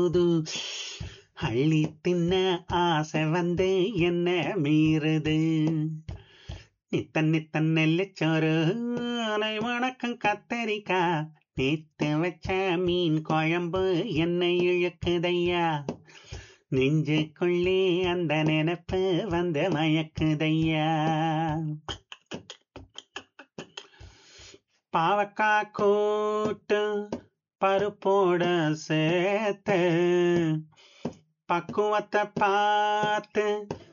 போது அள்ளி தின்ன ஆசை வந்து என்ன மீறுது நித்தன் நித்தன் நெல்லிச்சோறு அலை வணக்கம் கத்தரிக்கா நேத்து வச்ச மீன் குழம்பு என்னை இழுக்குதையா நெஞ்சுக்குள்ளே அந்த நினைப்பு வந்து மயக்குதையா பாவக்கா கூட்டு பருப்போட சேர்த்து பக்குவத்தை பார்த்து